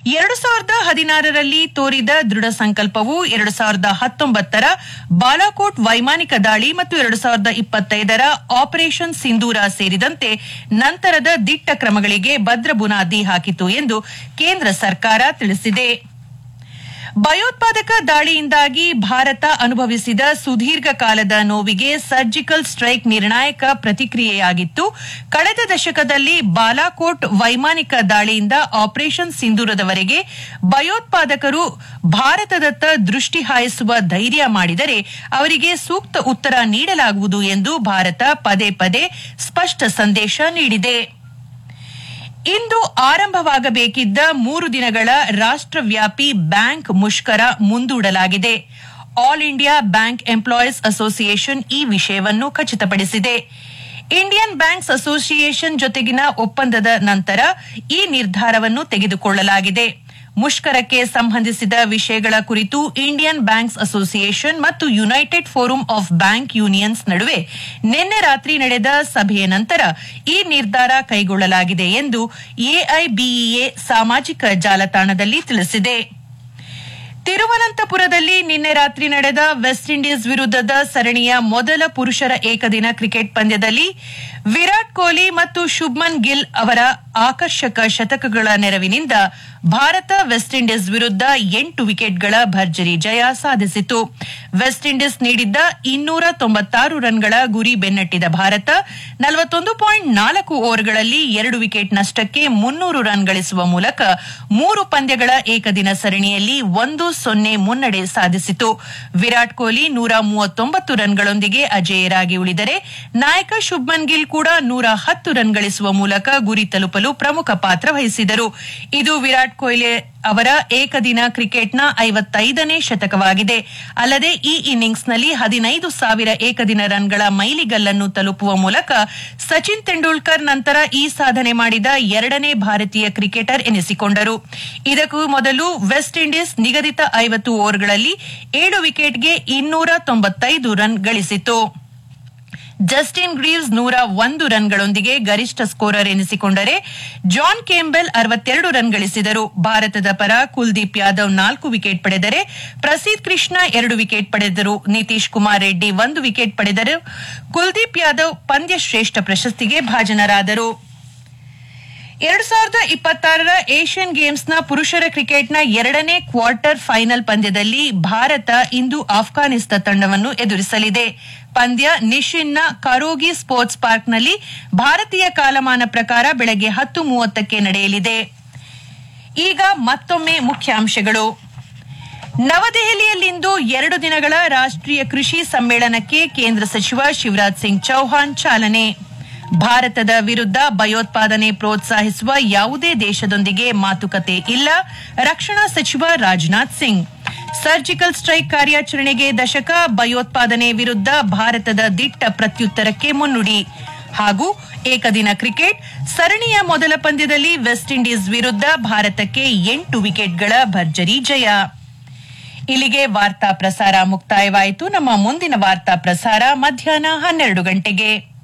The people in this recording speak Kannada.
ಎರಡು ಸಾವಿರದ ಹದಿನಾರರಲ್ಲಿ ತೋರಿದ ದೃಢ ಸಂಕಲ್ಪವು ಎರಡು ಸಾವಿರದ ಹತ್ತೊಂಬತ್ತರ ಬಾಲಾಕೋಟ್ ವೈಮಾನಿಕ ದಾಳಿ ಮತ್ತು ಎರಡು ಸಾವಿರದ ಇಪ್ಪತ್ತೈದರ ಆಪರೇಷನ್ ಸಿಂಧೂರ ಸೇರಿದಂತೆ ನಂತರದ ದಿಟ್ಟ ಕ್ರಮಗಳಿಗೆ ಭದ್ರ ಬುನಾದಿ ಹಾಕಿತು ಎಂದು ಕೇಂದ್ರ ಸರ್ಕಾರ ತಿಳಿಸಿದೆ ಭಯೋತ್ಪಾದಕ ದಾಳಿಯಿಂದಾಗಿ ಭಾರತ ಅನುಭವಿಸಿದ ಸುದೀರ್ಘ ಕಾಲದ ನೋವಿಗೆ ಸರ್ಜಿಕಲ್ ಸ್ಟ್ರೈಕ್ ನಿರ್ಣಾಯಕ ಪ್ರತಿಕ್ರಿಯೆಯಾಗಿತ್ತು ಕಳೆದ ದಶಕದಲ್ಲಿ ಬಾಲಾಕೋಟ್ ವೈಮಾನಿಕ ದಾಳಿಯಿಂದ ಆಪರೇಷನ್ ಸಿಂಧೂರದವರೆಗೆ ಭಯೋತ್ಪಾದಕರು ಭಾರತದತ್ತ ದೃಷ್ಟಿ ಹಾಯಿಸುವ ಧೈರ್ಯ ಮಾಡಿದರೆ ಅವರಿಗೆ ಸೂಕ್ತ ಉತ್ತರ ನೀಡಲಾಗುವುದು ಎಂದು ಭಾರತ ಪದೇ ಪದೇ ಸ್ಪಷ್ಟ ಸಂದೇಶ ನೀಡಿದೆ ಇಂದು ಆರಂಭವಾಗಬೇಕಿದ್ದ ಮೂರು ದಿನಗಳ ರಾಷ್ಟ್ರವ್ಯಾಪಿ ಬ್ಯಾಂಕ್ ಮುಷ್ಕರ ಮುಂದೂಡಲಾಗಿದೆ all India bank employees association ಈ ವಿಷಯವನ್ನು ಖಚಿತಪಡಿಸಿದೆ ಇಂಡಿಯನ್ ಬ್ಯಾಂಕ್ಸ್ ಅಸೋಸಿಯೇಷನ್ ಜೊತೆಗಿನ ಒಪ್ಪಂದದ ನಂತರ ಈ ನಿರ್ಧಾರವನ್ನು ತೆಗೆದುಕೊಳ್ಳಲಾಗಿದೆ ಮುಷ್ಕರಕ್ಕೆ ಸಂಬಂಧಿಸಿದ ವಿಷಯಗಳ ಕುರಿತು ಇಂಡಿಯನ್ ಬ್ಯಾಂಕ್ಸ್ ಅಸೋಸಿಯೇಷನ್ ಮತ್ತು united forum of bank unions ನಡುವೆ ನಿನ್ನೆ ರಾತ್ರಿ ನಡೆದ ಸಭೆಯ ನಂತರ ಈ ನಿರ್ಧಾರ ಕೈಗೊಳ್ಳಲಾಗಿದೆ ಎಂದು ಎಐಬಿಇಎ ಸಾಮಾಜಿಕ ಜಾಲತಾಣದಲ್ಲಿ ತಿಳಿಸಿದೆ ತಿರುವನಂತಪುರದಲ್ಲಿ ನಿನ್ನೆ ರಾತ್ರಿ ನಡೆದ ವೆಸ್ಟ್ ಇಂಡೀಸ್ ವಿರುದ್ಧದ ಸರಣಿಯ ಮೊದಲ ಪುರುಷರ ಏಕದಿನ ಕ್ರಿಕೆಟ್ ಪಂದ್ಯದಲ್ಲಿ ವಿರಾಟ್ ಕೊಹ್ಲಿ ಮತ್ತು ಶುಭ್ಮನ್ ಗಿಲ್ ಅವರ ಆಕರ್ಷಕ ಶತಕಗಳ ನೆರವಿನಿಂದ ಭಾರತ ವೆಸ್ಟ್ ಇಂಡೀಸ್ ವಿರುದ್ಧ ಎಂಟು ವಿಕೆಟ್ಗಳ ಭರ್ಜರಿ ಜಯ ಸಾಧಿಸಿತು ವೆಸ್ಟ್ ಇಂಡೀಸ್ ನೀಡಿದ್ದ ಇನ್ನೂರ ತೊಂಬತ್ತಾರು ರನ್ಗಳ ಗುರಿ ಬೆನ್ನಟ್ಟಿದ ಭಾರತ ನಲವತ್ತೊಂದು ಪಾಯಿಂಟ್ ನಾಲ್ಕು ಓವರ್ಗಳಲ್ಲಿ ಎರಡು ವಿಕೆಟ್ ನಷ್ಟಕ್ಕೆ ಮುನ್ನೂರು ರನ್ ಗಳಿಸುವ ಮೂಲಕ ಮೂರು ಪಂದ್ಯಗಳ ಏಕದಿನ ಸರಣಿಯಲ್ಲಿ ಒಂದು ಸೊನ್ನೆ ಮುನ್ನಡೆ ಸಾಧಿಸಿತು ವಿರಾಟ್ ಕೊಹ್ಲಿ ನೂರ ಮೂವತ್ತೊಂಬತ್ತು ರನ್ಗಳೊಂದಿಗೆ ಅಜೇಯರಾಗಿ ಉಳಿದರೆ ನಾಯಕ ಶುಭ್ಮನ್ ಗಿಲ್ ಕೂಡ ನೂರ ಹತ್ತು ರನ್ ಗಳಿಸುವ ಮೂಲಕ ಗುರಿ ತಲುಪಲು ಪ್ರಮುಖ ಪಾತ್ರ ವಹಿಸಿದರು ಇದು ವಿರಾಟ್ ಕೊಹ್ಲಿ ಅವರ ಏಕದಿನ ಕ್ರಿಕೆಟ್ನ ಐವತ್ತೈದನೇ ಶತಕವಾಗಿದೆ ಅಲ್ಲದೆ ಈ ಇನ್ನಿಂಗ್ಸ್ನಲ್ಲಿ ಹದಿನೈದು ಸಾವಿರ ಏಕದಿನ ರನ್ಗಳ ಮೈಲಿಗಲ್ಲನ್ನು ತಲುಪುವ ಮೂಲಕ ಸಚಿನ್ ತೆಂಡೂಲ್ಕರ್ ನಂತರ ಈ ಸಾಧನೆ ಮಾಡಿದ ಎರಡನೇ ಭಾರತೀಯ ಕ್ರಿಕೆಟರ್ ಎನಿಸಿಕೊಂಡರು ಇದಕ್ಕೂ ಮೊದಲು ವೆಸ್ಟ್ ಇಂಡೀಸ್ ನಿಗದಿತ ಐವತ್ತು ಓವರ್ಗಳಲ್ಲಿ ಏಳು ವಿಕೆಟ್ಗೆ ಇನ್ನೂರ ತೊಂಬತ್ತೈದು ರನ್ ಗಳಿಸಿತು ಜಸ್ಟಿನ್ ಗ್ರೀವ್ಸ್ ನೂರ ಒಂದು ರನ್ಗಳೊಂದಿಗೆ ಗರಿಷ್ಠ ಸ್ಕೋರರ್ ಎನಿಸಿಕೊಂಡರೆ ಜಾನ್ ಕೇಂಬೆಲ್ ಅರವತ್ತೆರಡು ರನ್ ಗಳಿಸಿದರು ಭಾರತದ ಪರ ಕುಲ್ದೀಪ್ ಯಾದವ್ ನಾಲ್ಕು ವಿಕೆಟ್ ಪಡೆದರೆ ಪ್ರಸೀದ್ ಕೃಷ್ಣ ಎರಡು ವಿಕೆಟ್ ಪಡೆದರು ನಿತೀಶ್ ಕುಮಾರ್ ರೆಡ್ಡಿ ಒಂದು ವಿಕೆಟ್ ಪಡೆದರು ಕುಲ್ದೀಪ್ ಯಾದವ್ ಪಂದ್ಯ ಶ್ರೇಷ್ಠ ಪ್ರಶಸ್ತಿಗೆ ಭಾಜನರಾದರು ಎರಡು ಸಾವಿರದ ಇಪ್ಪತ್ತಾರರ ಏಷ್ಯನ್ ಗೇಮ್ಸ್ನ ಪುರುಷರ ಕ್ರಿಕೆಟ್ನ ಎರಡನೇ ಕ್ವಾರ್ಟರ್ ಫೈನಲ್ ಪಂದ್ಯದಲ್ಲಿ ಭಾರತ ಇಂದು ಆಫ್ಘಾನಿಸ್ತಾನ ತಂಡವನ್ನು ಎದುರಿಸಲಿದೆ ಪಂದ್ಯ ನಿಶಿನ್ನ ಕರೋಗಿ ಸ್ಪೋರ್ಟ್ಸ್ ಪಾರ್ಕ್ನಲ್ಲಿ ಭಾರತೀಯ ಕಾಲಮಾನ ಪ್ರಕಾರ ಬೆಳಗ್ಗೆ ಹತ್ತು ಮೂವತ್ತಕ್ಕೆ ನಡೆಯಲಿದೆ ಈಗ ಮತ್ತೊಮ್ಮೆ ಮುಖ್ಯಾಂಶಗಳು ನವದೆಹಲಿಯಲ್ಲಿಂದು ಎರಡು ದಿನಗಳ ರಾಷ್ಟ್ರೀಯ ಕೃಷಿ ಸಮ್ಮೇಳನಕ್ಕೆ ಕೇಂದ್ರ ಸಚಿವ ಶಿವರಾಜ್ ಸಿಂಗ್ ಚೌಹಾಣ್ ಚಾಲನೆ ಭಾರತದ ವಿರುದ್ಧ ಭಯೋತ್ಪಾದನೆ ಪ್ರೋತ್ಸಾಹಿಸುವ ಯಾವುದೇ ದೇಶದೊಂದಿಗೆ ಮಾತುಕತೆ ಇಲ್ಲ ರಕ್ಷಣಾ ಸಚಿವ ರಾಜನಾಥ್ ಸಿಂಗ್ ಸರ್ಜಿಕಲ್ ಸ್ಟ್ರೈಕ್ ಕಾರ್ಯಾಚರಣೆಗೆ ದಶಕ ಭಯೋತ್ಪಾದನೆ ವಿರುದ್ಧ ಭಾರತದ ದಿಟ್ಟ ಪ್ರತ್ಯುತ್ತರಕ್ಕೆ ಮುನ್ನುಡಿ ಹಾಗೂ ಏಕದಿನ ಕ್ರಿಕೆಟ್ ಸರಣಿಯ ಮೊದಲ ಪಂದ್ಯದಲ್ಲಿ ವೆಸ್ಟ್ ಇಂಡೀಸ್ ವಿರುದ್ಧ ಭಾರತಕ್ಕೆ ಎಂಟು ವಿಕೆಟ್ಗಳ ಭರ್ಜರಿ ಜಯ ಇಲ್ಲಿಗೆ ವಾರ್ತಾ ಪ್ರಸಾರ ಮುಕ್ತಾಯವಾಯಿತು ನಮ್ಮ ಮುಂದಿನ ವಾರ್ತಾ ಪ್ರಸಾರ ಮಧ್ಯಾಹ್ನ ಹನ್ನೆರಡು ಗಂಟೆಗೆ